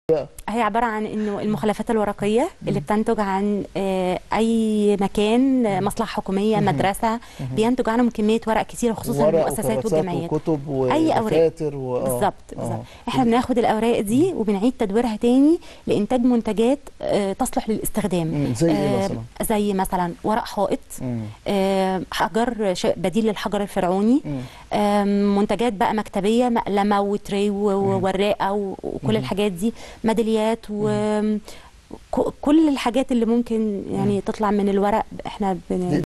هي عبارة عن انه المخلفات الورقية اللي بتنتج عن آه، اي مكان آه، مصلحة حكومية مدرسة بينتج عنهم كمية ورق كتير خصوصا ورق المؤسسات وكراسات والجمعيات وكتب أي أوراق. ودفاتر و... آه. بالظبط آه. بالظبط احنا بناخد الاوراق دي وبنعيد تدويرها تاني لانتاج منتجات آه، تصلح للاستخدام مم، زي ايه آه، مثلا؟ زي مثلا ورق حائط مم. آه، حجر ش- بديل للحجر الفرعوني مم. آم، منتجات بقى مكتبيه مقلمه وتري و- ووراقه و- وكل الحاجات دي ميداليات و ك- كل الحاجات اللي ممكن يعني تطلع من الورق احنا بن...